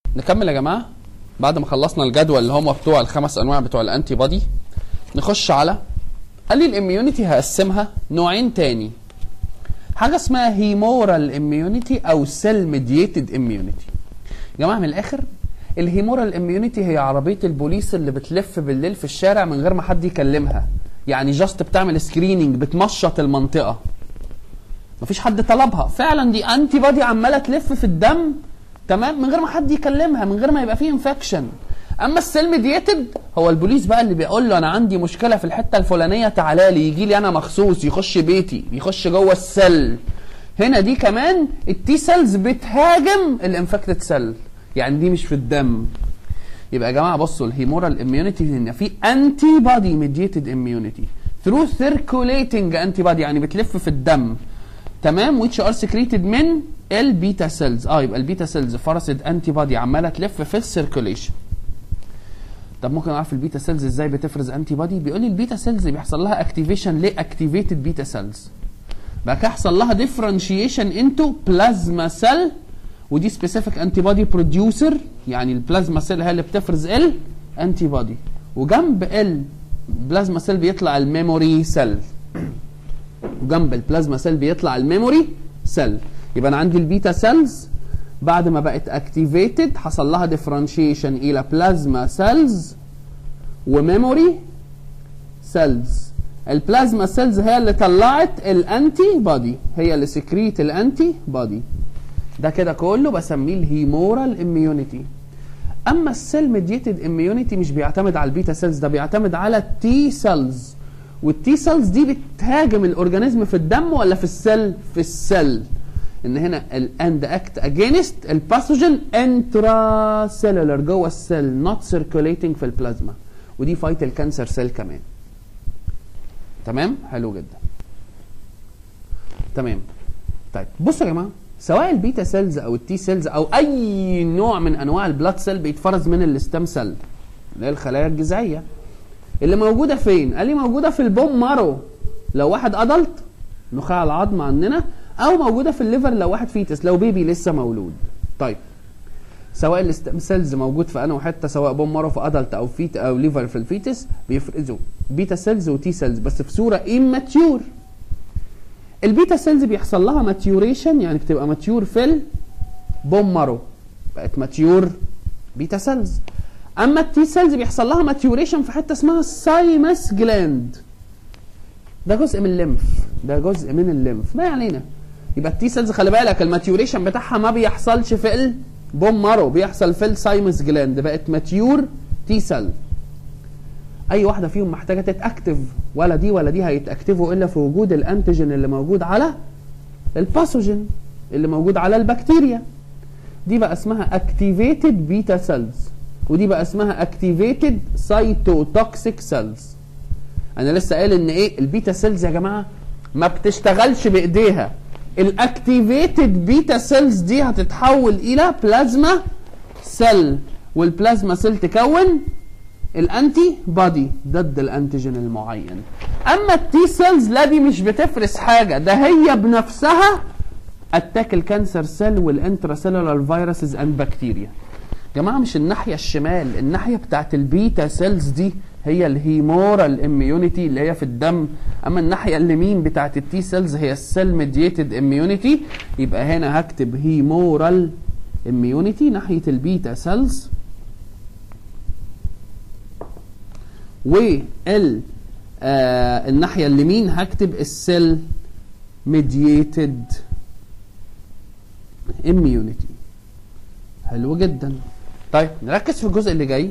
نكمل يا جماعه بعد ما خلصنا الجدول اللي هم بتوع الخمس انواع بتوع الانتي بودي نخش على قال لي الاميونيتي هقسمها نوعين تاني حاجه اسمها هيمورال اميونيتي او سيل ميدييتد اميونيتي يا جماعه من الاخر الهيمورال اميونيتي هي عربيه البوليس اللي بتلف بالليل في الشارع من غير ما حد يكلمها يعني جاست بتعمل سكريننج بتمشط المنطقه مفيش حد طلبها فعلا دي انتي بادي عماله تلف في الدم تمام من غير ما حد يكلمها من غير ما يبقى فيه انفكشن اما السيل ميديتد هو البوليس بقى اللي بيقول له انا عندي مشكله في الحته الفلانيه تعالى لي يجي لي انا مخصوص يخش بيتي يخش جوه السيل هنا دي كمان التي سيلز بتهاجم الانفكتد سيل يعني دي مش في الدم يبقى يا جماعه بصوا الهيمورال اميونيتي هنا في انتي بادي ميديتد اميونيتي ثرو سيركوليتنج انتي بادي يعني بتلف في الدم تمام which are secreted من البيتا سيلز اه يبقى البيتا سيلز فرست انتي بادي عماله تلف في السيركوليشن طب ممكن اعرف البيتا سيلز ازاي بتفرز انتي بادي بيقول لي البيتا سيلز بيحصل لها اكتيفيشن لاكتيفيتد بيتا سيلز بعد كده يحصل لها ديفرنشيشن انتو بلازما سيل ودي سبيسيفيك انتي بادي بروديوسر يعني البلازما سيل هي اللي بتفرز الانتي بادي وجنب البلازما سيل بيطلع الميموري سيل وجنب البلازما سيل بيطلع الميموري سيل يبقى انا عندي البيتا سيلز بعد ما بقت اكتيفيتد حصل لها ديفرنشيشن الى بلازما سيلز وميموري سيلز البلازما سيلز هي اللي طلعت الانتي بادي هي اللي سكريت الانتي بادي ده كده كله بسميه الهيمورال اميونيتي اما السيل ميديتد اميونيتي مش بيعتمد على البيتا سيلز ده بيعتمد على التي سيلز والتي سيلز دي بتهاجم الاورجانيزم في الدم ولا في السيل في السيل ان هنا الاند اكت اجينست الباثوجين انترا سيلولر جوه السيل نوت سيركوليتنج في البلازما ودي فايت الكانسر سيل كمان تمام حلو جدا تمام طيب بصوا يا جماعه سواء البيتا سيلز او التي سيلز او اي نوع من انواع البلاد سيل بيتفرز من الاستام سيل اللي هي الخلايا الجذعيه اللي موجوده فين قال لي موجوده في البوم مارو لو واحد ادلت نخاع العظم عندنا او موجوده في الليفر لو واحد فيتس لو بيبي لسه مولود طيب سواء الاستام سيلز موجود في انه حته سواء بوم مارو في ادلت او فيت او ليفر في الفيتس بيفرزوا بيتا سيلز وتي سيلز بس في صوره اماتيور البيتا سيلز بيحصل لها ماتيوريشن يعني بتبقى ماتيور في البوم مارو بقت ماتيور بيتا سيلز اما التي سيلز بيحصل لها ماتيوريشن في حته اسمها السايمس جلاند ده جزء من الليمف ده جزء من الليمف ما علينا يبقى التي سيلز خلي بالك الماتيوريشن بتاعها ما بيحصلش في البوم مارو بيحصل في السايمس جلاند بقت ماتيور تي سيل اي واحده فيهم محتاجه تتاكتف ولا دي ولا دي هيتاكتفوا الا في وجود الانتيجين اللي موجود على الباثوجين اللي موجود على البكتيريا دي بقى اسمها اكتيفيتد بيتا سيلز ودي بقى اسمها اكتيفيتد سايتوتوكسيك سيلز انا لسه قايل ان ايه البيتا سيلز يا جماعه ما بتشتغلش بايديها الاكتيفيتد بيتا سيلز دي هتتحول الى بلازما سيل والبلازما سيل تكون الانتي بادي ضد الانتيجين المعين اما التي سيلز لا دي مش بتفرز حاجه ده هي بنفسها اتاك الكانسر سيل والانترا سيلولار فيروسز اند بكتيريا جماعه مش الناحيه الشمال الناحيه بتاعت البيتا سيلز دي هي الهيمورال اميونيتي اللي هي في الدم اما الناحيه اليمين بتاعت التي سيلز هي السيل ميديتد اميونيتي يبقى هنا هكتب هيمورال اميونيتي ناحيه البيتا سيلز وال آه الناحيه اليمين هكتب السيل ميديتد اميونيتي حلو جدا طيب نركز في الجزء اللي جاي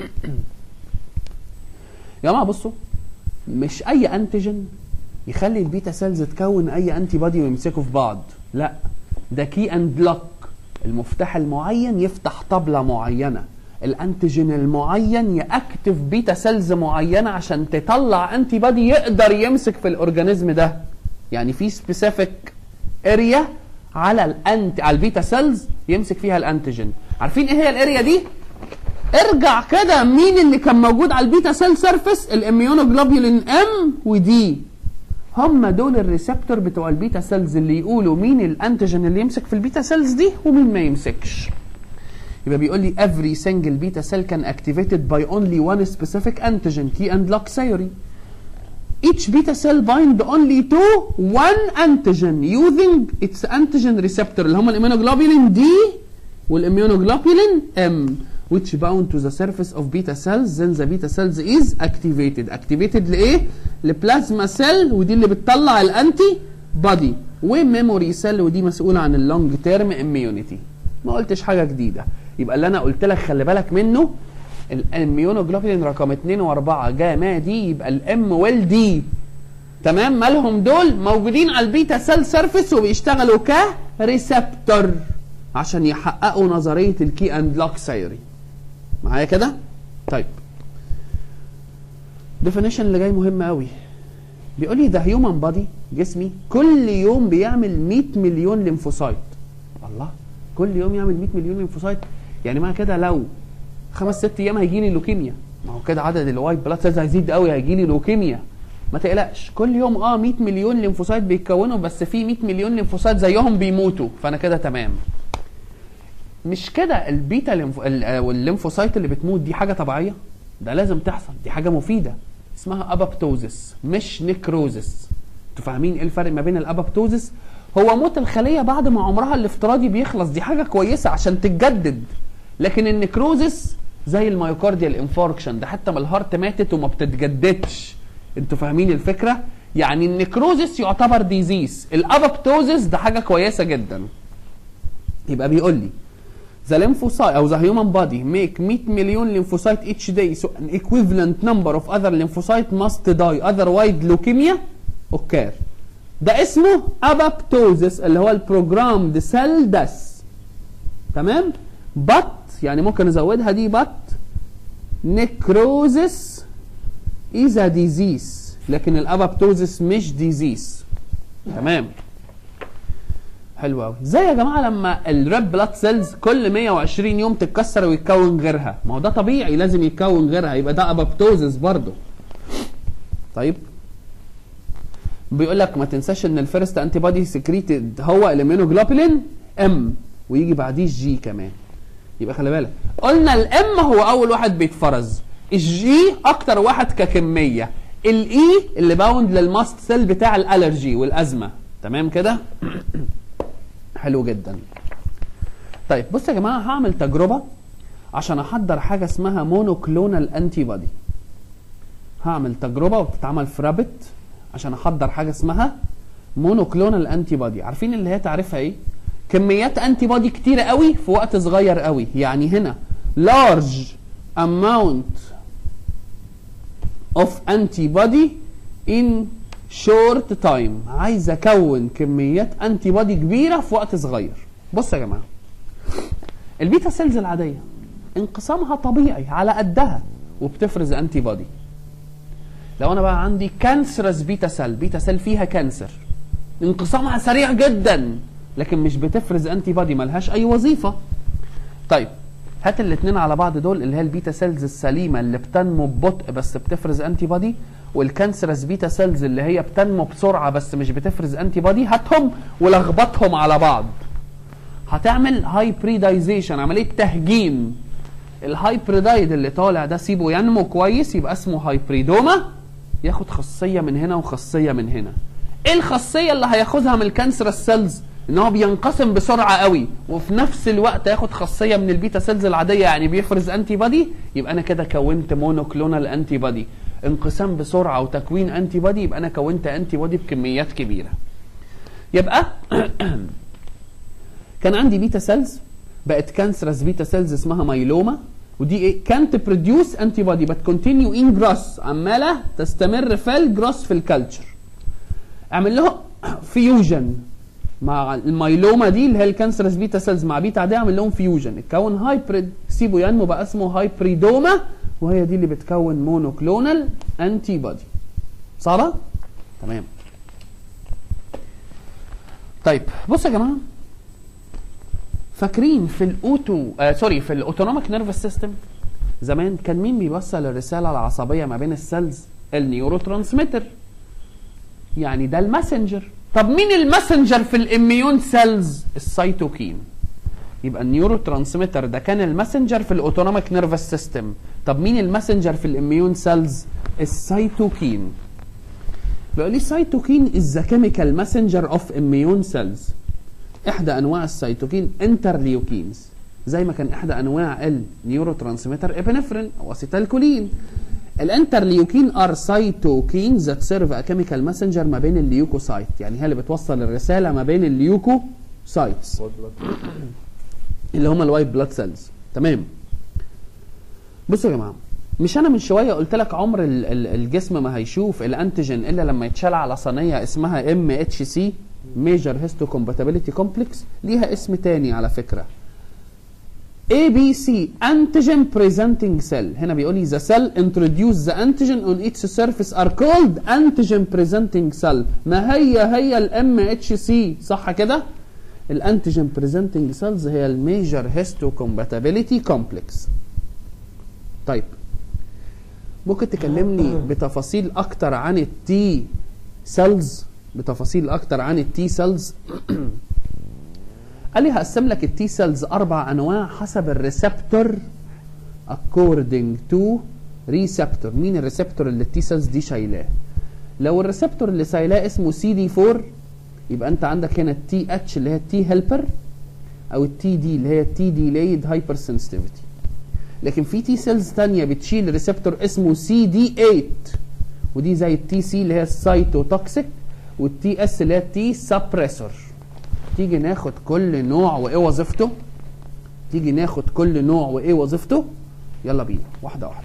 يا جماعه بصوا مش اي انتيجين يخلي البيتا سيلز تكون اي انتي بادي ويمسكوا في بعض لا ده كي اند لوك المفتاح المعين يفتح طبله معينه الانتيجين المعين ياكتف بيتا سيلز معينه عشان تطلع انتي بادي يقدر يمسك في الاورجانيزم ده يعني في سبيسيفيك اريا على الانت على البيتا سيلز يمسك فيها الانتيجين عارفين ايه هي الاريا دي ارجع كده مين اللي كان موجود على البيتا سيل سيرفيس الاميونوجلوبولين ام ودي هم دول الريسبتور بتوع البيتا سيلز اللي يقولوا مين الانتيجين اللي يمسك في البيتا سيلز دي ومين ما يمسكش يبقى بيقول لي every single beta cell can activated by only one specific antigen key and lock theory each beta cell bind only to one antigen using its antigen receptor اللي هم الاميونوجلوبولين D والاميونوجلوبولين M which bound to the surface of beta cells then the beta cells is activated activated لايه لبلازما سيل ودي اللي بتطلع الانتي بادي وميموري سيل ودي مسؤوله عن اللونج تيرم اميونيتي ما قلتش حاجه جديده يبقى اللي انا قلت لك خلي بالك منه الاميونوجلوبولين رقم 2 و4 جمادي يبقى الام والدي تمام مالهم دول موجودين على البيتا سيل سيرفيس وبيشتغلوا كريسبتور عشان يحققوا نظريه الكي اند لوك ثيوري معايا كده طيب ديفينيشن اللي جاي مهم قوي بيقول لي ده هيومن بادي جسمي كل يوم بيعمل 100 مليون ليمفوسايت الله كل يوم يعمل 100 مليون ليمفوسايت يعني معنى كده لو خمس ست ايام هيجي لي لوكيميا ما هو كده عدد الوايت بلاد سيلز هيزيد قوي هيجي لي لوكيميا ما تقلقش كل يوم اه 100 مليون ليمفوسايت بيتكونوا بس في 100 مليون ليمفوسايت زيهم بيموتوا فانا كده تمام مش كده البيتا ليمف... ال- والليمفوسايت اللي بتموت دي حاجه طبيعيه ده لازم تحصل دي حاجه مفيده اسمها ابابتوزس مش نيكروزس انتوا فاهمين ايه الفرق ما بين الابابتوزس هو موت الخليه بعد ما عمرها الافتراضي بيخلص دي حاجه كويسه عشان تتجدد لكن النيكروزس زي الميوكارديال انفاركشن ده حتى ما الهارت ماتت وما بتتجددش انتوا فاهمين الفكره يعني النيكروزس يعتبر ديزيز الابابتوزس ده حاجه كويسه جدا يبقى بيقول لي The lymphocyte or the human body make 100 million lymphocyte each day so an equivalent number of other lymphocyte must die otherwise leukemia occur ده اسمه apoptosis اللي هو البروجرامد سيل داس تمام but يعني ممكن نزودها دي but necrosis is a disease لكن الابابتوزس مش disease تمام حلو قوي زي يا جماعه لما الريد بلاد سيلز كل 120 يوم تتكسر ويتكون غيرها ما هو ده طبيعي لازم يتكون غيرها يبقى ده ابابتوزس برضه طيب بيقول لك ما تنساش ان الفيرست انتي بادي سكريتد هو الامينوجلوبولين ام ويجي بعديه جي كمان يبقى خلي بالك قلنا الام هو اول واحد بيتفرز الجي اكتر واحد ككميه الاي اللي باوند للماست سيل بتاع الالرجي والازمه تمام كده حلو جدا طيب بص يا جماعه هعمل تجربه عشان احضر حاجه اسمها مونوكلونال انتي بودي هعمل تجربه وبتتعمل في رابت عشان احضر حاجه اسمها مونوكلونال انتي بودي عارفين اللي هي تعرفها ايه كميات انتي بودي كتيره قوي في وقت صغير قوي يعني هنا large amount of antibody in short time عايز اكون كميات انتي بودي كبيره في وقت صغير بص يا جماعه البيتا سيلز العاديه انقسامها طبيعي على قدها وبتفرز انتي بودي لو انا بقى عندي كانسرس بيتا سيل بيتا سيل فيها كانسر انقسامها سريع جدا لكن مش بتفرز انتي بودي ملهاش اي وظيفه طيب هات الاثنين على بعض دول اللي هي البيتا سيلز السليمه اللي بتنمو ببطء بس بتفرز انتي بودي والكانسرس بيتا سيلز اللي هي بتنمو بسرعه بس مش بتفرز انتي بودي هاتهم ولخبطهم على بعض هتعمل هايبريدايزيشن عمليه تهجين الهايبريدايد اللي طالع ده سيبه ينمو كويس يبقى اسمه هايبريدوما ياخد خاصيه من هنا وخاصيه من هنا ايه الخاصيه اللي هياخدها من الكانسرس سيلز ان هو بينقسم بسرعه قوي وفي نفس الوقت ياخد خاصيه من البيتا سيلز العاديه يعني بيفرز انتي بودي يبقى انا كده كونت مونوكلونال انتي بودي انقسام بسرعه وتكوين انتي بودي يبقى انا كونت انتي بودي بكميات كبيره يبقى كان عندي بيتا سيلز بقت كانسرس بيتا سيلز اسمها مايلوما ودي ايه كانت بروديوس انتي بودي بت كونتينيو ان جروس عماله تستمر في الجروس في الكالتشر اعمل له فيوجن مع المايلوما دي اللي هي الكانسرس بيتا سيلز مع بيتا عاديه اعمل لهم فيوجن اتكون هايبريد سيبه ينمو بقى اسمه هايبريدوما وهي دي اللي بتكون مونوكلونال انتي بودي صعبه تمام طيب بصوا يا جماعه فاكرين في الاوتو آه سوري في الاوتونوميك نيرفس سيستم زمان كان مين بيوصل الرساله العصبيه ما بين السيلز النيورو ترانسميتر يعني ده الماسنجر طب مين الماسنجر في الاميون سيلز السيتوكين يبقى النيورو ترانسميتر ده كان الماسنجر في الاوتونوميك نيرفس سيستم طب مين الماسنجر في الاميون سيلز السيتوكين بيقول لي سيتوكين از ذا كيميكال ماسنجر اوف اميون سيلز احدى انواع السيتوكين انترليوكينز زي ما كان احدى انواع النيورو ترانسميتر ابنفرين او اسيتالكولين الانترليوكين ار سايتوكين ذات سيرف ا كيميكال ماسنجر ما بين الليوكوسايت يعني هي اللي بتوصل الرساله ما بين الليوكوسايتس اللي هم الوايت بلاد سيلز تمام بصوا يا جماعه مش انا من شويه قلت لك عمر ال- ال- الجسم ما هيشوف الانتيجين الا لما يتشال على صينيه اسمها ام اتش سي ميجر هيستو كومباتيبيليتي كومبلكس ليها اسم تاني على فكره A B C antigen presenting cell هنا بيقول لي the cell introduce the antigen on its surface are called antigen presenting cell ما هي هي الام اتش سي صح كده الانتيجين بريزنتنج سيلز هي الميجر هيستو كومباتيبيليتي كومبلكس طيب ممكن تكلمني بتفاصيل اكتر عن التي سيلز بتفاصيل اكتر عن التي سيلز قال لي هقسم لك التي سيلز اربع انواع حسب الريسبتور according to receptor مين الريسبتور اللي التي سيلز دي شايلاه لو الريسبتور اللي شايلاه اسمه سي دي 4 يبقى انت عندك هنا التي اتش اللي هي التي هيلبر او التي دي اللي هي التي ديلايد هايبر سنسيتيفيتي لكن في تي سيلز ثانيه بتشيل ريسبتور اسمه سي دي 8 ودي زي التي سي اللي هي السايتوتوكسيك والتي اس اللي هي التي سبريسور تيجي ناخد كل نوع وايه وظيفته تيجي ناخد كل نوع وايه وظيفته يلا بينا واحده واحده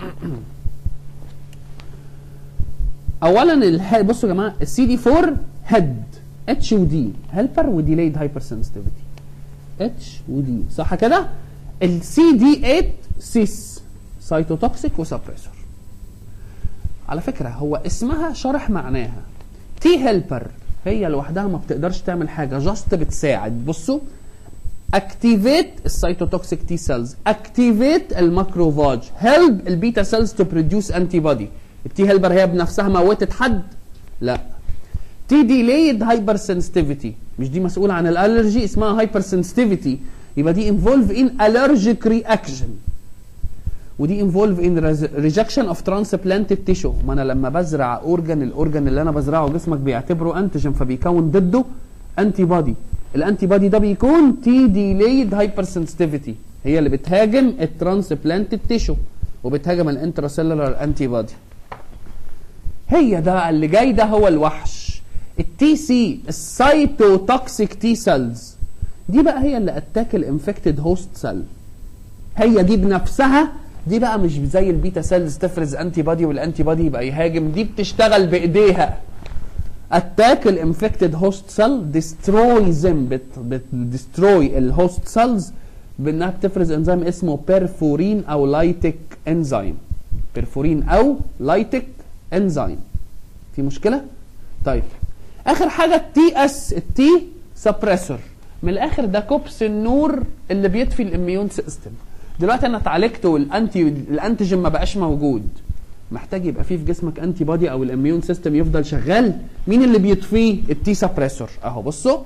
اولا الها... بصوا يا جماعه السي دي 4 هيد اتش ودي هيلبر وديلايد هايبر سنسيتيفيتي اتش ودي صح كده السي دي 8 سيس سايتوتوكسيك وسبريسور على فكره هو اسمها شرح معناها تي هيلبر هي لوحدها ما بتقدرش تعمل حاجه جاست بتساعد بصوا اكتيفيت السيتوتوكسيك تي سيلز اكتيفيت الماكروفاج هيلب البيتا سيلز تو بروديوس انتي بودي التي هيلبر هي بنفسها موتت حد لا تي ديليد هايبر سنسيتيفيتي مش دي مسؤوله عن الالرجي اسمها هايبر سنسيتيفيتي يبقى دي انفولف ان الرجيك رياكشن ودي انفولف ان ريجكشن اوف ترانسبلانتد تيشو ما انا لما بزرع اورجن الاورجن اللي انا بزرعه جسمك بيعتبره انتيجين فبيكون ضده انتي بودي الانتي بودي ده بيكون تي ديليد هايبر سنسيتيفيتي هي اللي بتهاجم الترانسبلانتد تيشو وبتهاجم الانتراسيلولار انتي بودي هي ده اللي جاي ده هو الوحش التي سي السايتوتوكسيك تي سيلز دي بقى هي اللي اتاك الانفكتد هوست سيل هي دي بنفسها دي بقى مش زي البيتا سيلز تفرز انتي بودي والانتي بودي يبقى يهاجم دي بتشتغل بايديها اتاك الانفكتد هوست سيل ديستروي زم بتدستروي الهوست سيلز بانها بتفرز انزيم اسمه بيرفورين او لايتيك انزيم بيرفورين او لايتيك انزيم في مشكله طيب اخر حاجه التي اس التي سبريسور من الاخر ده كوبس النور اللي بيطفي الاميون سيستم دلوقتي انا اتعالجت والانتي الانتيجين ما بقاش موجود محتاج يبقى فيه في جسمك انتي بودي او الاميون سيستم يفضل شغال مين اللي بيطفيه التي سبريسور اهو بصوا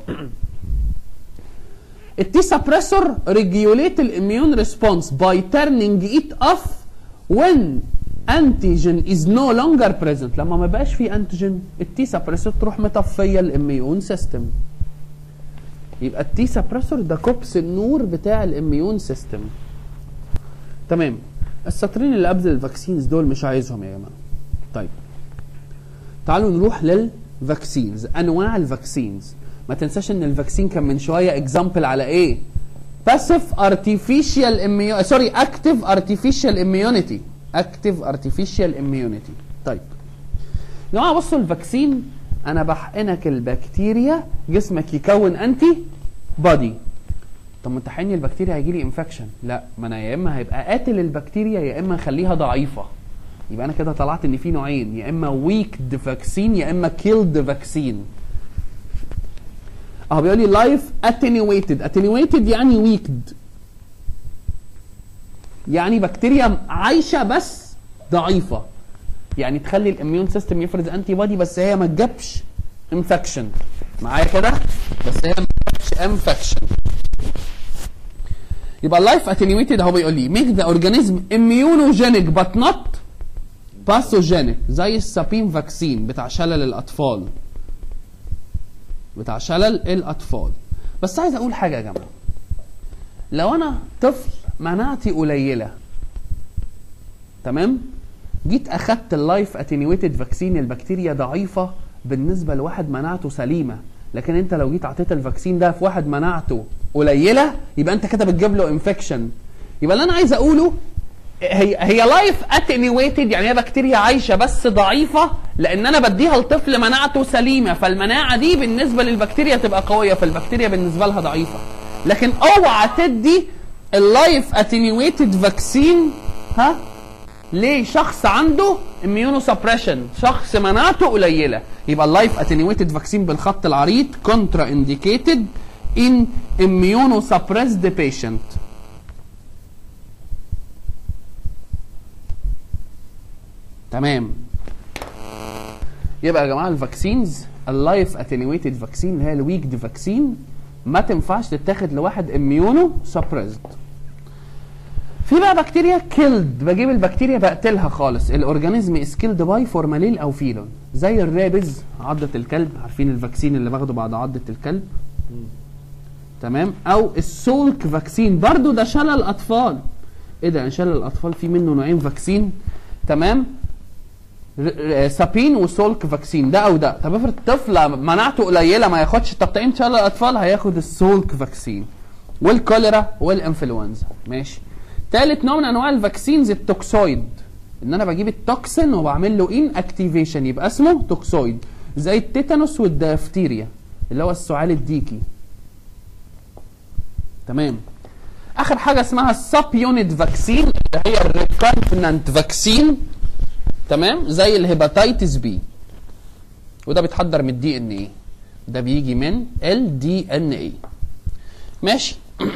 التي سبريسور ريجيوليت الاميون ريسبونس باي تيرنينج ات اوف when antigen is no longer present لما ما بقاش في انتيجين التي سبريسور تروح مطفيه الاميون سيستم يبقى التي سبريسور ده كوبس النور بتاع الاميون سيستم تمام السطرين اللي قبل الفاكسينز دول مش عايزهم يا جماعه طيب تعالوا نروح للفاكسينز انواع الفاكسينز ما تنساش ان الفاكسين كان من شويه اكزامبل على ايه باسيف ارتفيشال اميو سوري اكتيف ارتفيشال اميونيتي اكتيف ارتفيشال اميونيتي طيب يا جماعه بصوا الفاكسين انا بحقنك البكتيريا جسمك يكون انتي بودي طب ما انت حقني البكتيريا هيجي لي انفكشن لا ما انا يا اما هيبقى قاتل البكتيريا يا اما اخليها ضعيفه يبقى انا كده طلعت ان في نوعين يا اما ويكد فاكسين يا اما كيلد فاكسين اهو بيقول لي لايف اتنيويتد اتنيويتد يعني ويكد يعني بكتيريا عايشه بس ضعيفه يعني تخلي الاميون سيستم يفرز انتي بودي بس هي ما تجيبش انفكشن معايا كده بس هي ما تجيبش انفكشن يبقى اللايف اتنيويتد اهو بيقول لي ميك ذا اورجانيزم اميونوجينيك بات نوت باثوجينيك زي السابين فاكسين بتاع شلل الاطفال بتاع شلل الاطفال بس عايز اقول حاجه يا جماعه لو انا طفل مناعتي قليله تمام جيت اخدت اللايف اتنيويتد فاكسين البكتيريا ضعيفه بالنسبه لواحد مناعته سليمه لكن انت لو جيت اعطيت الفاكسين ده في واحد مناعته قليله يبقى انت كده بتجيب له انفكشن يبقى اللي انا عايز اقوله هي هي لايف اتنيويتد يعني هي بكتيريا عايشه بس ضعيفه لان انا بديها لطفل مناعته سليمه فالمناعه دي بالنسبه للبكتيريا تبقى قويه فالبكتيريا بالنسبه لها ضعيفه لكن اوعى تدي اللايف اتنيويتد فاكسين ها ليه شخص عنده اميونو سبريشن شخص مناعته قليله يبقى اللايف اتنيويتد فاكسين بالخط العريض كونترا انديكيتد ان اميونو سبريسد بيشنت تمام يبقى يا جماعه الفاكسينز اللايف اتنيويتد فاكسين اللي هي الويكد فاكسين ما تنفعش تتاخد لواحد اميونو سبريسد في بقى بكتيريا كيلد بجيب البكتيريا بقتلها خالص الاورجانيزم از كيلد باي فورمالين او فيلون زي الرابز عضة الكلب عارفين الفاكسين اللي باخده بعد عضة الكلب تمام او السولك فاكسين برضو ده شلل اطفال ايه ده شلل الاطفال في منه نوعين فاكسين تمام سابين وسولك فاكسين ده او ده طب افرض طفل مناعته قليله ما ياخدش تقطيعين شلل الاطفال هياخد السولك فاكسين والكوليرا والانفلونزا ماشي ثالث نوع من انواع الفاكسينز التوكسويد ان انا بجيب التوكسين وبعمل له ان اكتيفيشن يبقى اسمه توكسويد زي التيتانوس والدافتيريا اللي هو السعال الديكي تمام اخر حاجه اسمها السب يونت فاكسين اللي هي الريكونفننت فاكسين تمام زي الهيباتيتس بي وده بيتحضر من الدي ان ايه ده بيجي من ال دي ان ايه ماشي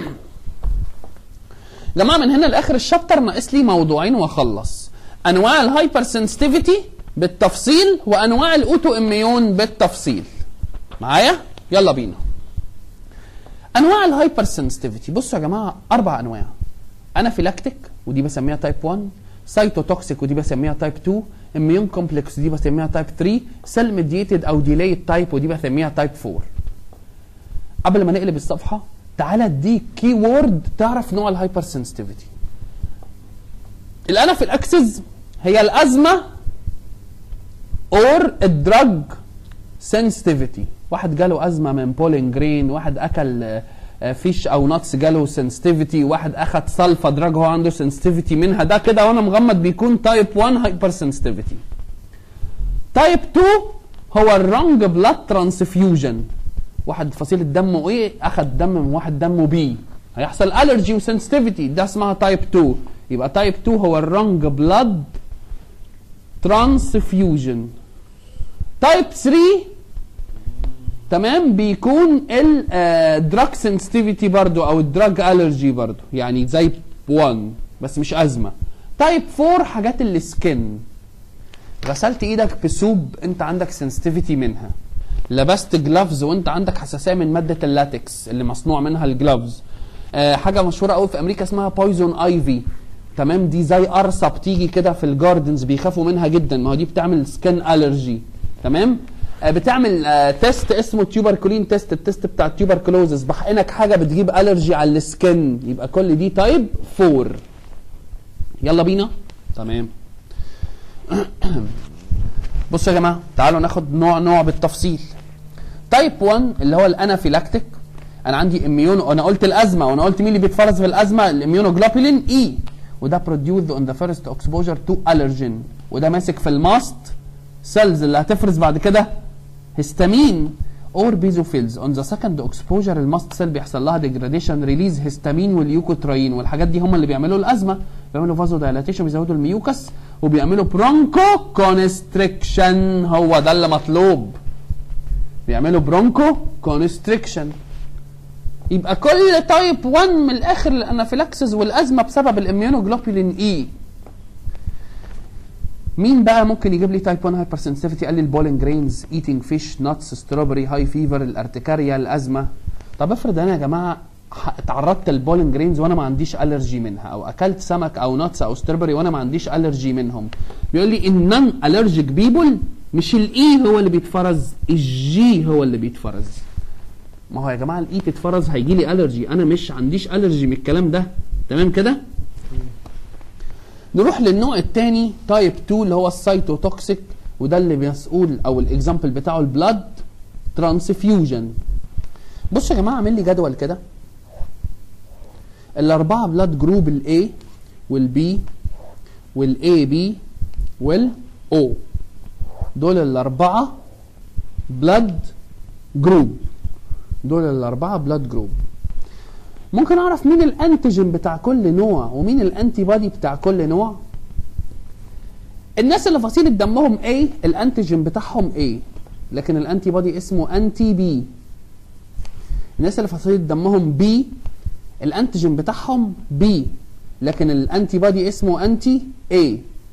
جماعه من هنا لاخر الشابتر ناقص لي موضوعين واخلص انواع الهايبر سنسيتيفيتي بالتفصيل وانواع الاوتو اميون بالتفصيل معايا يلا بينا انواع الهايبر سنسيتيفيتي بصوا يا جماعه اربع انواع انافيلاكتيك ودي بسميها تايب 1 سايتوتوكسيك ودي بسميها تايب 2 اميون كومبلكس ودي بسميها تايب 3 سيل ميديتد او ديليد تايب ودي بسميها تايب 4 قبل ما نقلب الصفحه تعالى اديك كي وورد تعرف نوع الهايبر سنسيتيفيتي الانافيلاكسز هي الازمه اور الدراج سنسيتيفيتي واحد جاله ازمه من بولين جرين واحد اكل فيش او ناتس جاله سنسيتيفيتي واحد اخد سلفا دراج هو عنده سنسيتيفيتي منها ده كده وانا مغمض بيكون تايب 1 هايبر سنسيتيفيتي تايب 2 هو الرونج بلاد ترانسفيوجن واحد فصيله دمه ايه اخد دم من واحد دمه بي هيحصل الرجي وسنسيتيفيتي ده اسمها تايب 2 يبقى تايب 2 هو الرونج بلاد ترانسفيوجن تايب 3 تمام بيكون الدراج سنسيتيفيتي برضو او الدراج الرجي برضو يعني زي 1 بس مش ازمه تايب 4 حاجات السكن غسلت ايدك بسوب انت عندك سنسيتيفيتي منها لبست جلافز وانت عندك حساسيه من ماده اللاتكس اللي مصنوع منها الجلافز آه حاجه مشهوره قوي في امريكا اسمها بايزون ايفي تمام دي زي قرصه بتيجي كده في الجاردنز بيخافوا منها جدا ما هو دي بتعمل سكن الرجي تمام آه بتعمل آه تيست اسمه تيوبركولين تيست التيست بتاع التيوبركلوزس بحقنك حاجه بتجيب الرجي على السكن يبقى كل دي تايب 4 يلا بينا تمام بصوا يا جماعه تعالوا ناخد نوع نوع بالتفصيل تايب 1 اللي هو الانافيلاكتيك انا عندي اميونو انا قلت الازمه وانا قلت مين اللي بيتفرز في الازمه الاميونوجلوبولين اي وده بروديوس اون ذا فيرست اكسبوجر تو الرجين وده ماسك في الماست سيلز اللي هتفرز بعد كده هيستامين اور بيزوفيلز اون ذا سكند اكسبوجر الماست سيل بيحصل لها ديجراديشن ريليز هيستامين واليوكوتراين والحاجات دي هم اللي بيعملوا الازمه بيعملوا فازو دايلاتيشن بيزودوا الميوكس وبيعملوا برونكو كونستريكشن هو ده اللي مطلوب بيعملوا برونكو كونستريكشن يبقى كل تايب 1 من الاخر الانافيلاكسس والازمه بسبب الاميونوجلوبولين اي مين بقى ممكن يجيب لي تايب 1 هايبر سنسيتيفيتي قال لي البولين جرينز ايتنج فيش ناتس ستروبري هاي فيفر الارتكاريا الازمه طب افرض انا يا جماعه ح- اتعرضت للبولن جرينز وانا ما عنديش الرجي منها او اكلت سمك او ناتس او ستروبري وانا ما عنديش الرجي منهم بيقول لي النون الرجيك بيبول مش الاي هو اللي بيتفرز الجي هو اللي بيتفرز ما هو يا جماعه الاي تتفرز هيجي لي الرجي انا مش عنديش الرجي من الكلام ده تمام كده نروح للنوع الثاني تايب 2 اللي هو السايتوتوكسيك وده اللي مسؤول او الاكزامبل بتاعه البلاد ترانسفيوجن بصوا يا جماعه اعمل لي جدول كده الاربعه بلاد جروب الاي والبي والاي بي والاو دول الاربعه بلاد جروب دول الاربعه بلاد جروب ممكن اعرف مين الانتيجين بتاع كل نوع ومين الانتي بادي بتاع كل نوع الناس اللي فصيله دمهم A الانتيجين بتاعهم A لكن الانتي بادي اسمه انتي بي الناس اللي فصيله دمهم B الانتيجين بتاعهم B لكن الانتي بادي اسمه انتي A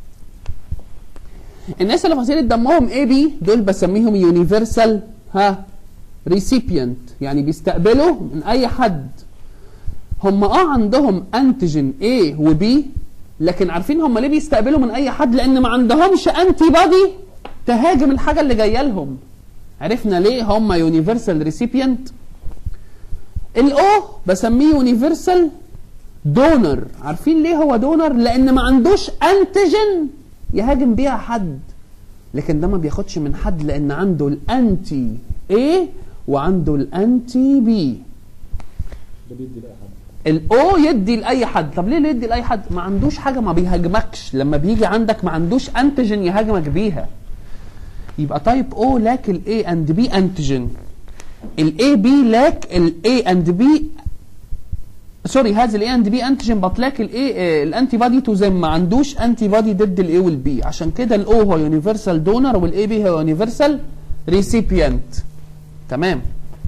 الناس اللي فصيله دمهم اي بي دول بسميهم يونيفرسال ها ريسيبيانت يعني بيستقبلوا من اي حد هم اه عندهم انتيجين A و B لكن عارفين هم ليه بيستقبلوا من اي حد لان ما عندهمش انتي بادي تهاجم الحاجه اللي جايه لهم عرفنا ليه هم يونيفرسال ريسيبيانت الاو بسميه يونيفرسال دونر عارفين ليه هو دونر لان ما عندوش انتيجين يهاجم بيها حد لكن ده ما بياخدش من حد لان عنده الانتي A وعنده الانتي بي ده بيدي لاي حد الاو يدي لاي حد طب ليه اللي يدي لاي حد ما عندوش حاجه ما بيهاجمكش لما بيجي عندك ما عندوش انتيجين يهاجمك بيها يبقى تايب او لاك الاي اند بي انتيجين الاي بي لاك الاي اند بي سوري هذا الاي اند بي انتيجين بط لاك الاي الانتي بادي تو زم ما عندوش انتي بادي ضد الاي والبي عشان كده الاو هو يونيفرسال دونر والاي بي هو يونيفرسال ريسيبيانت تمام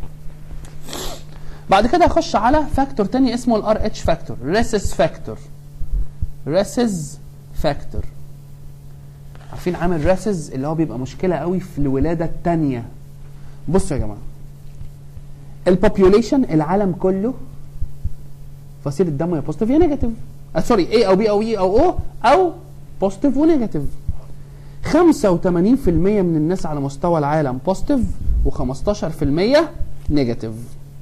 بعد كده اخش على فاكتور تاني اسمه الار اتش فاكتور ريسس فاكتور ريسز فاكتور عارفين عامل ريسز اللي هو بيبقى مشكله قوي في الولاده الثانيه بصوا يا جماعه البوبيوليشن العالم كله فصيله دمه يا بوزيتيف يا نيجاتيف آه سوري اي او بي او اي او او او بوزيتيف ونيجاتيف 85% من الناس على مستوى العالم بوزيتيف و15% نيجاتيف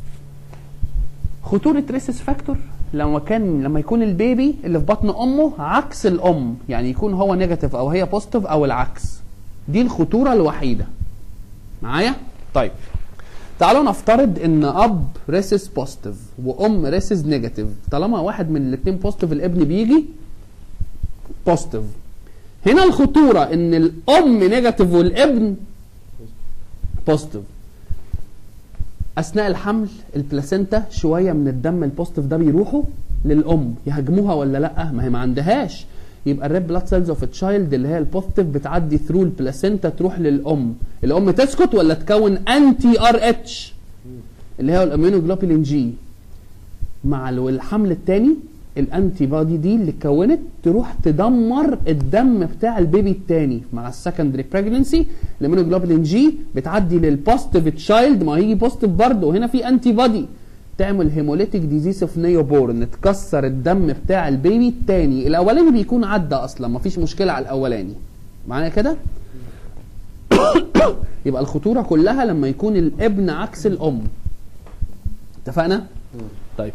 خطوره ريسس فاكتور لما كان لما يكون البيبي اللي في بطن امه عكس الام يعني يكون هو نيجاتيف او هي بوزيتيف او العكس دي الخطوره الوحيده معايا طيب تعالوا نفترض ان اب ريسس بوزيتيف وام ريسس نيجاتيف طالما واحد من الاثنين بوزيتيف الابن بيجي بوزيتيف هنا الخطوره ان الام نيجاتيف والابن بوزيتيف اثناء الحمل البلاسينتا شويه من الدم البوزيتيف ده بيروحوا للام يهاجموها ولا لا ما هي ما عندهاش يبقى الريد بلاد سيلز اوف تشايلد اللي هي البوزيتيف بتعدي ثرو البلاسينتا تروح للام الام تسكت ولا تكون انتي ار اتش اللي هي الاميونوجلوبولين جي مع ال- الحمل الثاني الانتي بادي دي اللي اتكونت تروح تدمر الدم بتاع البيبي الثاني مع السكندري بريجننسي الاميونوجلوبولين جي بتعدي للبوزيتيف تشايلد ما هيجي بوزيتيف برضه وهنا في انتي بادي تعمل هيموليتيك ديزيز اوف نيوبورن تكسر الدم بتاع البيبي الثاني الاولاني بيكون عدى اصلا مفيش مشكله على الاولاني معايا كده يبقى الخطوره كلها لما يكون الابن عكس الام اتفقنا طيب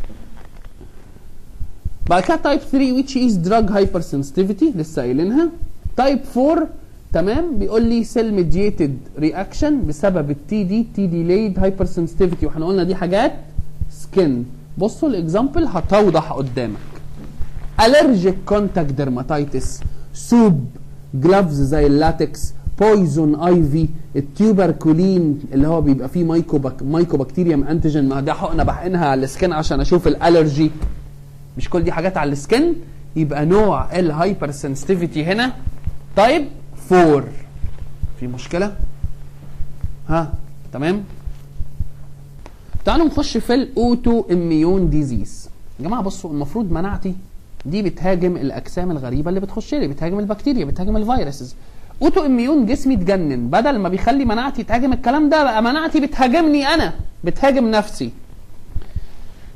بعد كده تايب 3 which is drug hypersensitivity لسه قايلينها تايب 4 تمام بيقول لي سيل ميدييتد رياكشن بسبب التي دي تي ديليد هايبر سنسيتيفيتي واحنا قلنا دي حاجات سكن بصوا الاكزامبل هتوضح قدامك الرجيك كونتاكت ديرماتايتس سوب جلافز زي اللاتكس بويزون اي في التيوبركولين اللي هو بيبقى فيه مايكوباك مايكوبكتيريوم انتيجين ما ده حقنه بحقنها على السكن عشان اشوف الالرجي مش كل دي حاجات على السكن يبقى نوع الهايبر سنسيتيفيتي هنا تايب 4 في مشكله ها تمام تعالوا نخش في الاوتو اميون ديزيز يا جماعه بصوا المفروض مناعتي دي بتهاجم الاجسام الغريبه اللي بتخش لي بتهاجم البكتيريا بتهاجم الفيروسز اوتو اميون جسمي اتجنن بدل ما بيخلي مناعتي تهاجم الكلام ده بقى مناعتي بتهاجمني انا بتهاجم نفسي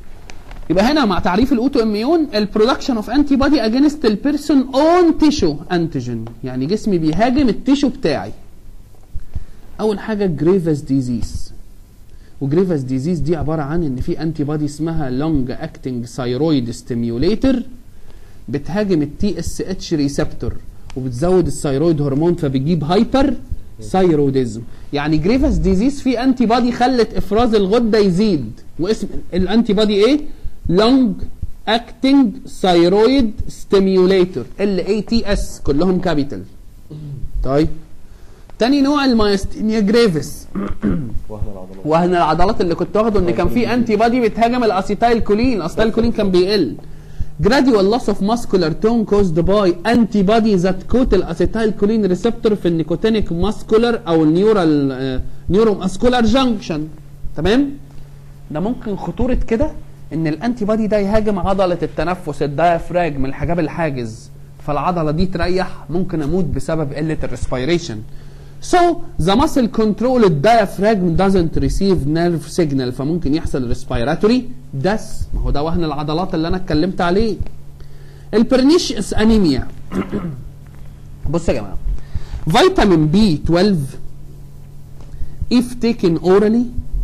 يبقى هنا مع تعريف الاوتو اميون البرودكشن اوف انتي بودي اجينست البيرسون اون تيشو انتيجين يعني جسمي بيهاجم التيشو بتاعي اول حاجه جريفس ديزيز وجريفس ديزيز دي عباره عن ان في انتي بودي اسمها لونج اكتنج ثايرويد ستيميوليتر بتهاجم التي اس اتش ريسبتور وبتزود الثايرويد هرمون فبتجيب هايبر ثايروديزم يعني جريفس ديزيز في انتي بودي خلت افراز الغده يزيد واسم الانتي بودي ايه لونج اكتنج ثايرويد ستيميوليتور ال اي تي اس كلهم كابيتال طيب تاني نوع المايستينيا جريفس وهن العضلات وهن العضلات اللي كنت واخده ان كان في انتي بادي بتهاجم الاسيتايل كولين الاسيتايل كولين كان بيقل gradual loss of muscular tone caused by antibody that coat الاسيتايل receptor في النيكوتينيك ماسكولار او النيورال نيورو ماسكولار جانكشن تمام ده ممكن خطوره كده ان الانتي بادي ده يهاجم عضله التنفس الدايفراجم الحجاب الحاجز فالعضله دي تريح ممكن اموت بسبب قله الريسبيريشن So the muscle control diaphragm doesn't receive nerve signal فممكن يحصل respiratory death ما هو ده وهن العضلات اللي انا اتكلمت عليه البرنيشيس انيميا بصوا يا جماعه فيتامين بي 12 if taken orally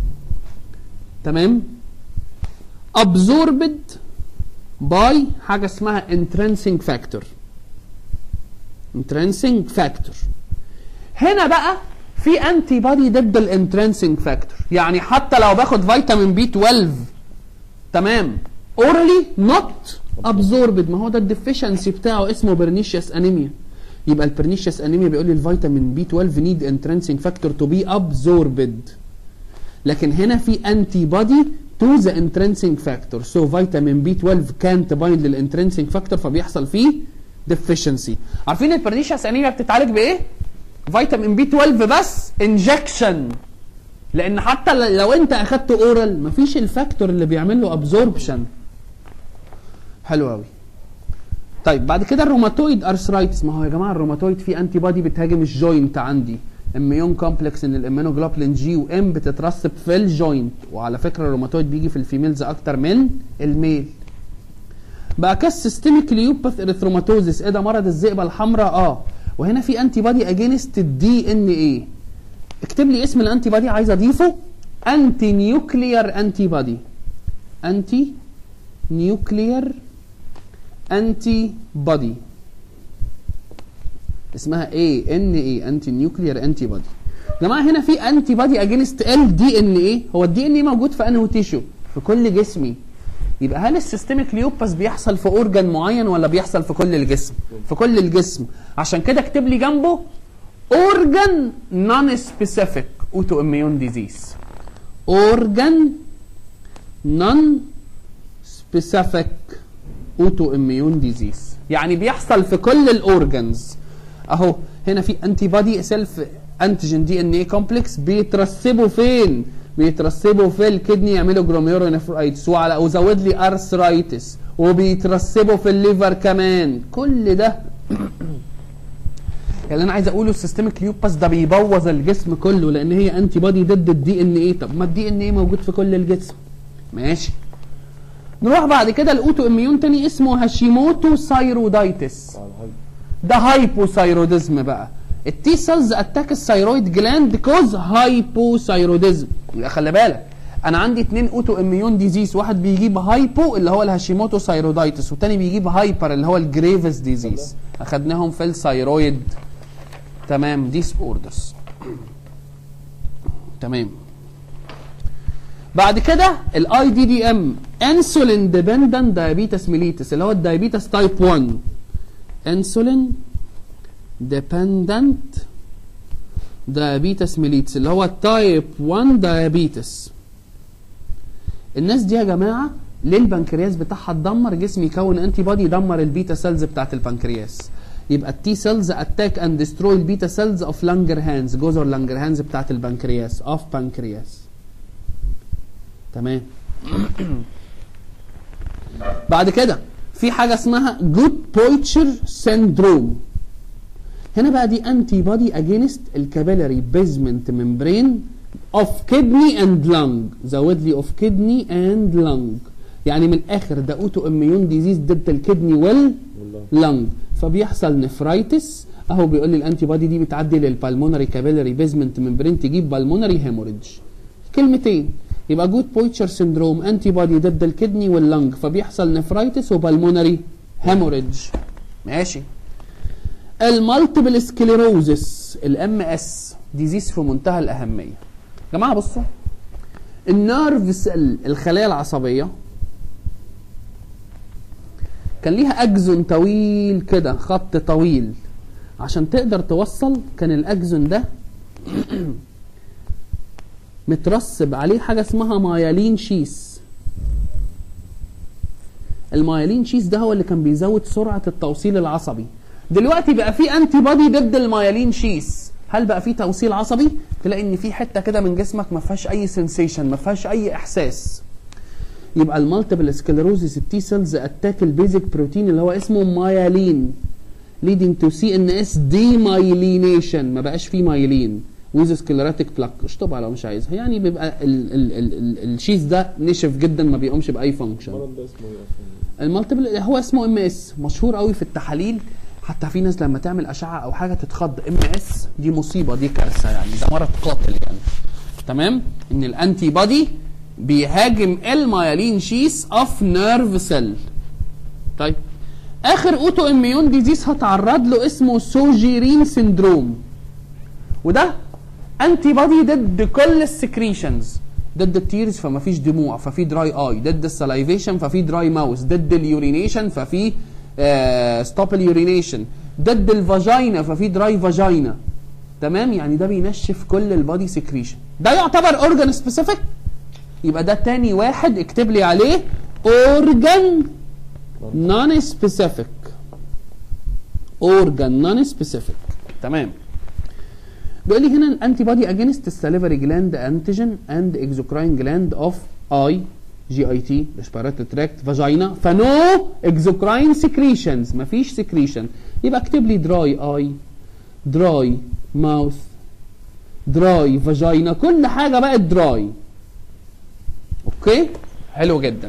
تمام absorbed by حاجه اسمها intrinsic factor intrinsic factor هنا بقى في انتي بادي ضد الانترنسنج فاكتور يعني حتى لو باخد فيتامين بي 12 تمام اورالي نوت ابزوربد ما هو ده الديفيشنسي بتاعه اسمه برنيشيوس انيميا يبقى البرنيشيوس انيميا بيقول لي الفيتامين بي 12 نيد انترنسنج فاكتور تو بي ابزوربد لكن هنا في انتي بادي تو ذا انترنسنج فاكتور سو فيتامين بي 12 كانت بايند للانترنسنج فاكتور فبيحصل فيه ديفيشنسي عارفين البرنيشيوس انيميا بتتعالج بايه؟ فيتامين بي 12 بس انجكشن لان حتى ل- لو انت اخدت اورال مفيش الفاكتور اللي بيعمل له ابزوربشن حلو قوي طيب بعد كده الروماتويد ارثرايتس ما هو يا جماعه الروماتويد فيه انتي بادي بتهاجم الجوينت عندي اميون كومبلكس ان الامينوجلوبولين جي وام بتترسب في الجوينت وعلى فكره الروماتويد بيجي في الفيميلز اكتر من الميل بقى كاس سيستميك ليوباث اريثروماتوزيس ايه ده مرض الذئبه الحمراء اه وهنا في انتي بادي اجينست الدي ان ايه اكتب لي اسم الانتي بادي عايز اضيفه انتي نيوكليير انتي بادي انتي نيوكليير انتي بادي اسمها اي ان اي انتي نيوكليير انتي بادي يا جماعه هنا في انتي بادي اجينست ال دي ان ايه هو الدي ان ايه موجود في انهي تيشو في كل جسمي يبقى هل السيستميك ليوباس بيحصل في اورجان معين ولا بيحصل في كل الجسم في كل الجسم عشان كده اكتب لي جنبه اورجان نون سبيسيفيك اوتو اميون ديزيز اورجان نون سبيسيفيك اوتو اميون ديزيز يعني بيحصل في كل الاورجنز اهو هنا في انتي بادي سيلف انتيجين دي ان اي كومبلكس بيترسبوا فين بيترسبوا في الكدني يعملوا جلوميرونيفرايتس وعلى وزود لي ارثرايتس وبيترسبوا في الليفر كمان كل ده اللي انا عايز اقوله السيستميك ليوباس ده بيبوظ الجسم كله لان هي انتي بادي ضد الدي ان ايه طب ما الدي ان ايه موجود في كل الجسم ماشي نروح بعد كده الاوتو اميون تاني اسمه هاشيموتو ثايرودايتس على هاي ده هايبوثايروديزم بقى التي سيلز اتاك الثايرويد جلاند كوز هايبوثايروديزم يبقى خلي بالك انا عندي اتنين اوتو اميون ديزيز واحد بيجيب هايبو اللي هو الهاشيموتو ثايرودايتس والتاني بيجيب هايبر اللي هو الجريفس ديزيز اخدناهم في الثايرويد تمام ديس اوردرز تمام بعد كده الاي دي دي ام انسولين ديبندنت دايابيتس ميليتس اللي هو الدايابيتس تايب 1 انسولين ديبندنت دايابيتس ميليتس اللي هو تايب 1 دايابيتس الناس دي يا جماعه ليه البنكرياس بتاعها اتدمر جسم يكون انتي بودي يدمر البيتا سيلز بتاعت البنكرياس يبقى التي سيلز اتاك اند ديستروي البيتا سيلز اوف لانجر هانز جزر لانجر هانز بتاعت البنكرياس اوف بنكرياس تمام بعد كده في حاجه اسمها جود بويتشر سيندروم هنا بقى دي انتي بودي اجينست الكابيلاري بيزمنت ممبرين اوف كدني اند لانج زود لي اوف كدني اند لانج يعني من الاخر ده اوتو اميون ديزيز ضد الكدني والله واللنج فبيحصل نفرايتس اهو بيقول لي الانتي بودي دي بتعدي للبالمونري كابيلاري بيزمنت ممبرين تجيب بالمونري هيموريدج كلمتين يبقى جود بويتشر سندروم انتي بودي ضد الكدني واللنج فبيحصل نفرايتس وبالمونري هيموريدج ماشي المالتيبل سكليروزس الام اس ديزيز في منتهى الاهميه يا جماعه بصوا النيرف سيل الخلايا العصبيه كان ليها اجزون طويل كده خط طويل عشان تقدر توصل كان الاجزون ده مترسب عليه حاجه اسمها مايالين شيس المايالين شيس ده هو اللي كان بيزود سرعه التوصيل العصبي دلوقتي بقى في انتي بودي ضد المايالين شيس هل بقى في توصيل عصبي تلاقي ان في حته كده من جسمك ما فيهاش اي سنسيشن ما فيهاش اي احساس يبقى المالتيبل سكلروزيس التي سيلز اتاك البيزك بروتين اللي هو اسمه مايالين leading to CNS demyelination ما بقاش فيه مايلين with sclerotic plaque اشطبها لو مش عايزها يعني بيبقى ال ال ال ال الشيز ده نشف جدا ما بيقومش باي فانكشن المرض ده اسمه ايه اصلا؟ المالتيبل هو اسمه ام اس مشهور قوي في التحاليل حتى في ناس لما تعمل اشعه او حاجه تتخض ام اس دي مصيبه دي كارثه يعني ده مرض قاتل يعني تمام ان الانتي بودي بيهاجم المايلين شيس اوف نيرف سيل طيب اخر اوتو اميون ديزيز هتعرض له اسمه سوجيرين سيندروم وده انتي بودي ضد كل السكريشنز ضد التيرز فما فيش دموع ففي دراي اي ضد السلايفيشن ففي دراي ماوس ضد اليورينيشن ففي ستوب اليورينيشن ضد الفاجينا ففي دراي فاجينا تمام يعني ده بينشف كل البادي سكريشن ده يعتبر اورجان سبيسيفيك يبقى ده تاني واحد اكتب لي عليه اورجان نون سبيسيفيك اورجان نون سبيسيفيك تمام بيقول لي هنا الانتي بودي اجينست الساليفري جلاند انتيجين اند اكزوكراين جلاند اوف اي جي اي تي ريسبيراتوري تراكت فاجينا فنو اكزوكراين سكريشنز مفيش سكريشن يبقى اكتب لي دراي اي دراي ماوث دراي فاجينا كل حاجه بقت دراي اوكي حلو جدا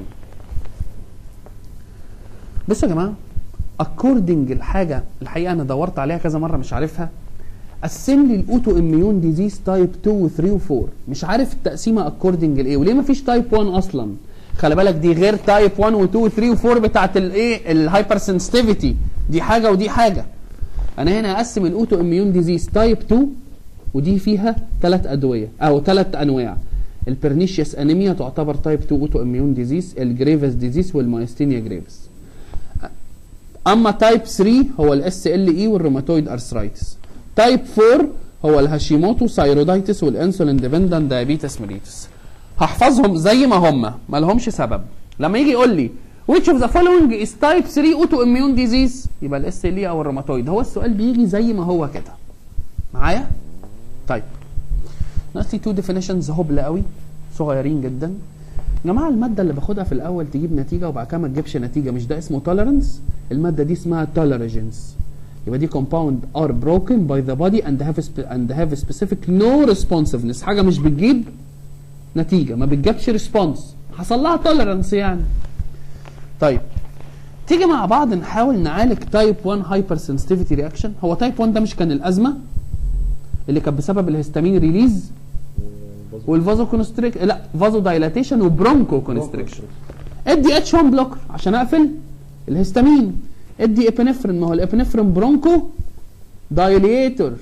بصوا يا جماعه اكوردنج الحاجه الحقيقه انا دورت عليها كذا مره مش عارفها قسم لي الاوتو اميون ديزيز تايب 2 و3 و4 مش عارف التقسيمه اكوردنج لايه وليه مفيش تايب 1 اصلا خلي بالك دي غير تايب 1 و2 و3 و4 بتاعت الايه الهايبر سنسيتيفيتي دي حاجه ودي حاجه انا هنا هقسم الاوتو اميون ديزيز تايب 2 ودي فيها ثلاث ادويه او ثلاث انواع البرنيشيوس انيميا تعتبر تايب 2 اوتو اميون ديزيز الجريفس ديزيز والمايستينيا جريفس اما تايب 3 هو الاس ال اي والروماتويد ارثرايتس تايب 4 هو الهاشيموتو ثايرودايتس والانسولين ديبندنت دايابيتس ميليتس هحفظهم زي ما هم ما لهمش سبب لما يجي يقول لي which of the following is type 3 autoimmune disease يبقى الاس ال او الروماتويد هو السؤال بيجي زي ما هو كده معايا طيب ناقص لي تو ديفينيشنز هبل قوي صغيرين جدا يا جماعه الماده اللي باخدها في الاول تجيب نتيجه وبعد كده ما تجيبش نتيجه مش ده اسمه tolerance الماده دي اسمها tolerogens يبقى دي compound are broken by the body and have spe- and have specific no responsiveness حاجه مش بتجيب نتيجه ما بتجيبش ريسبونس حصل لها tolerance يعني طيب تيجي مع بعض نحاول نعالج تايب 1 هايبر سنسيتيفيتي رياكشن هو تايب 1 ده مش كان الازمه اللي كانت بسبب الهستامين ريليز والفازو كونستريك لا فازو دايلاتيشن وبرونكو كونستريكشن ادي اتش 1 بلوكر عشان اقفل الهستامين ادي ابنفرين ما هو الابنفرين برونكو دايليتور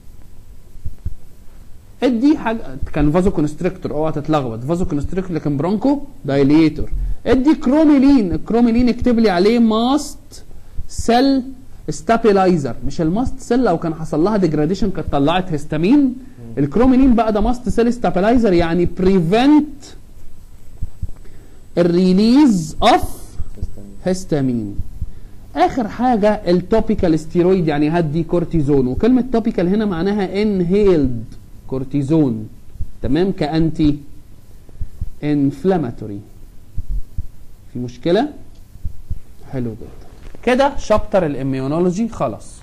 ادي حاجه كان فازو كونستريكتور اوعى تتلخبط فازو كونستريكتور لكن برونكو دايليتور ادي كروميلين الكروميلين اكتب لي عليه ماست سيل ستابيلايزر مش الماست سيل لو كان حصل لها ديجراديشن كانت طلعت هستامين الكروميلين بقى ده ماست سيل ستابيلايزر يعني بريفنت الريليز اوف هستامين اخر حاجه التوبيكال ستيرويد يعني هدي كورتيزون وكلمه توبيكال هنا معناها انهيلد كورتيزون تمام كانتي انفلاماتوري في مشكله حلو جدا كده شابتر الاميونولوجي خلص